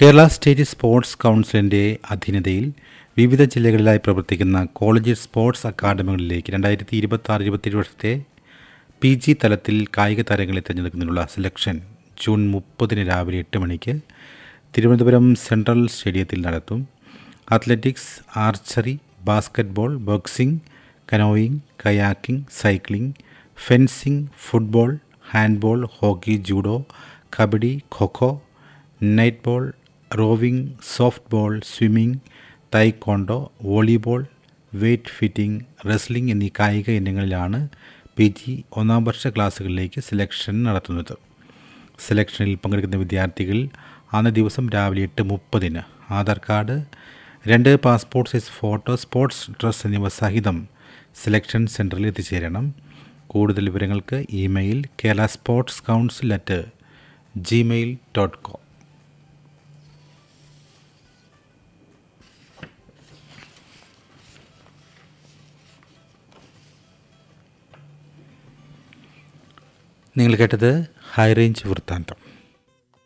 Kerala state sports കൗൺസിലിൻ്റെ അധീനതയിൽ വിവിധ ജില്ലകളിലായി പ്രവർത്തിക്കുന്ന കോളേജ് സ്പോർട്സ് അക്കാദമികളിലേക്ക് രണ്ടായിരത്തി ഇരുപത്തി ആറ് ഇരുപത്തിയേഴ് വർഷത്തെ പി ജി തലത്തിൽ കായിക താരങ്ങളെ തിരഞ്ഞെടുക്കുന്നതിനുള്ള സെലക്ഷൻ ജൂൺ മുപ്പതിന് രാവിലെ എട്ട് മണിക്ക് തിരുവനന്തപുരം സെൻട്രൽ സ്റ്റേഡിയത്തിൽ നടത്തും athletics archery basketball boxing canoeing kayaking cycling fencing football handball hockey judo kabaddi kho kho netball rowing softball swimming taekwondo volleyball weightlifting wrestling എന്നീ കായിക ഇനങ്ങളിലാണ് പി ജി ഒന്നാം വർഷ ക്ലാസ്സുകളിലേക്ക് സെലക്ഷൻ നടത്തുന്നത് സെലക്ഷനിൽ പങ്കെടുക്കുന്ന വിദ്യാർത്ഥികൾ അന്ന് ദിവസം രാവിലെ എട്ട് മുപ്പതിന് ആധാർ കാർഡ് രണ്ട് passport size photo sports dress എന്നിവ സഹിതം സെലക്ഷൻ സെൻറ്ററിൽ എത്തിച്ചേരണം കൂടുതൽ വിവരങ്ങൾക്ക് email Kerala sports council at gmail dot com നിങ്ങൾ കേട്ടത് ഹൈ റേഞ്ച് വൃത്താന്തം